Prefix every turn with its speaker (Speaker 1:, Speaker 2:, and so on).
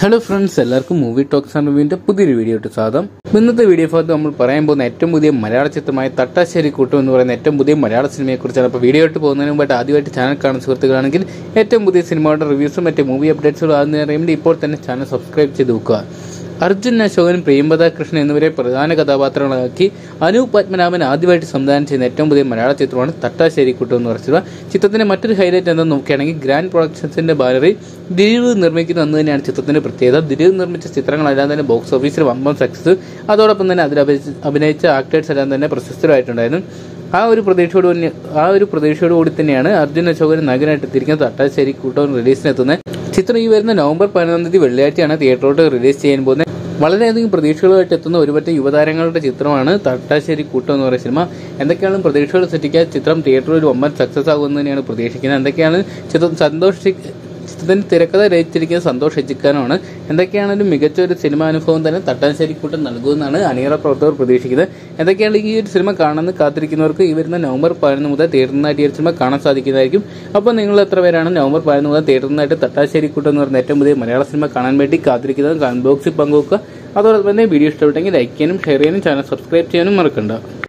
Speaker 1: hello friends എല്ലാവർക്കും movie talks and റിവ്യൂവിന്റെ പുതിയൊരു വീഡിയോ ഇട്ട് സ്വാഗതം ഇന്നത്തെ വീഡിയോ ഭാഗത്ത് നമ്മൾ പറയാൻ പോകുന്ന ഏറ്റവും പുതിയ മലയാള ചിത്രമായ തട്ടാശ്ശേരി കൂട്ടം എന്ന് പറയുന്ന ഏറ്റവും പുതിയ മലയാള സിനിമയെ കുറിച്ചാണ് അപ്പോൾ വീഡിയോ ഇട്ട് പോകുന്നതിന് മുമ്പായിട്ട് ആദ്യമായിട്ട് ചാനൽ കാണുന്ന സുഹൃത്തുക്കളാണെങ്കിൽ ഏറ്റവും പുതിയ സിനിമയുടെ റിവ്യൂസും മറ്റു മൂവി അപ്ഡേറ്റ്സുകളും ആദ്യം അറിയുമ്പോൾ ഇപ്പോൾ തന്നെ ചാനൽ സബ്സ്ക്രൈബ് ചെയ്ത് വെക്കുക അർജുൻ അശോകൻ പ്രിയംവദ കൃഷ്ണൻ എന്നിവരെ പ്രധാന കഥാപാത്രങ്ങളാക്കി അനൂപ് പത്മനാഭൻ ആദ്യമായിട്ട് സംവിധാനം ചെയ്യുന്ന ഏറ്റവും പുതിയ മലയാള ചിത്രമാണ് തട്ടാശ്ശേരിക്കുട്ടം എന്ന് പറഞ്ഞ ചിത്രം ചിത്രത്തിന്റെ മറ്റൊരു ഹൈലൈറ്റ് എന്താണെന്ന് നോക്കുകയാണെങ്കിൽ ഗ്രാൻഡ് പ്രൊഡക്ഷൻസിന്റെ ബാനറിൽ ദിലീപ് നിർമ്മിക്കുന്ന അന്ന് തന്നെയാണ് ചിത്രത്തിന്റെ പ്രത്യേകത ദിലീപ് നിർമ്മിച്ച ചിത്രങ്ങളെല്ലാം തന്നെ ബോക്സ് ഓഫീസിൽ വമ്പൻ സക്സസ് അതോടൊപ്പം തന്നെ അതിൽ അഭിനയിച്ച- അഭിനയിച്ച ആക്ടേഴ്സ് എല്ലാം തന്നെ പ്രശസ്തരായിട്ടുണ്ടായിരുന്നു ആ ഒരു പ്രതീക്ഷയോട് തന്നെ ആ ഒരു പ്രതീക്ഷയോട് കൂടി തന്നെയാണ് അർജുൻ അശോകൻ നഗനായിട്ട് എത്തിയിരിക്കുന്ന തട്ടാശ്ശേരി കൂട്ടം റിലീസിനെത്തുന്നത് ചിത്രം ഈ വരുന്ന നവംബർ പതിനൊന്നാം തീയതി വെള്ളിയാഴ്ചയാണ് തിയേറ്ററിലോട്ട് റിലീസ് ചെയ്യാൻ പോകുന്നത് വളരെയധികം പ്രതീക്ഷകളുമായിട്ട് എത്തുന്ന ഒരുപറ്റം യുവതാരങ്ങളുടെ ചിത്രമാണ് തട്ടാശ്ശേരി കൂട്ടം എന്ന് പറയുന്ന സിനിമ എന്തൊക്കെയാണ് പ്രതീക്ഷകൾ സൃഷ്ടിക്കാൻ ചിത്രം തിയേറ്ററിൽ ഒരു വമ്പൻ സക്സസ് ആകുമെന്ന് തന്നെയാണ് പ്രതീക്ഷിക്കുന്നത് എന്തൊക്കെയാണ് ചിത്രം സന്തോഷി ചിത്രത്തിന്റെ തിരക്കഥ രചിച്ചിരിക്കുന്നത് സന്തോഷ് എച്ചിക്കാനാണ് എന്തൊക്കെയാണെങ്കിലും മികച്ച ഒരു സിനിമ അനുഭവം തന്നെ തട്ടാശ്ശേരി കൂട്ടം നൽകുമെന്നാണ് അണിയറ പ്രവർത്തകർ പ്രതീക്ഷിക്കുന്നത് എന്തൊക്കെയാണ് ഈ ഒരു സിനിമ കാണുന്ന കാത്തിരിക്കുന്നവർക്ക് ഈ വരുന്ന നവംബർ പതിനൊന്ന് മുതൽ തിയേറ്ററിനായിട്ട് ഈ ഒരു സിനിമ കാണാൻ സാധിക്കുന്നതായിരിക്കും അപ്പോൾ നിങ്ങൾ എത്ര പേരാണ് നവംബർ പതിനൊന്ന് മുതൽ തിയേറ്ററിനായിട്ട് തട്ടാശ്ശേരി കൂട്ടം എന്ന് പറയുന്ന ഏറ്റവും പുതിയ മലയാള സിനിമ കാണാൻ വേണ്ടി കാത്തിരിക്കുന്നത് കമന്റ് ബോക്സിൽ പങ്കുവെക്കുക അതോടൊപ്പം തന്നെ വീഡിയോ ഇഷ്ടപ്പെട്ടെങ്കിൽ ലൈക്ക് ചെയ്യാനും ഷെയർ ചെയ്യാനും ചാനൽ സബ്സ്ക്രൈബ് ചെയ്യാനും മറക്കണ്ട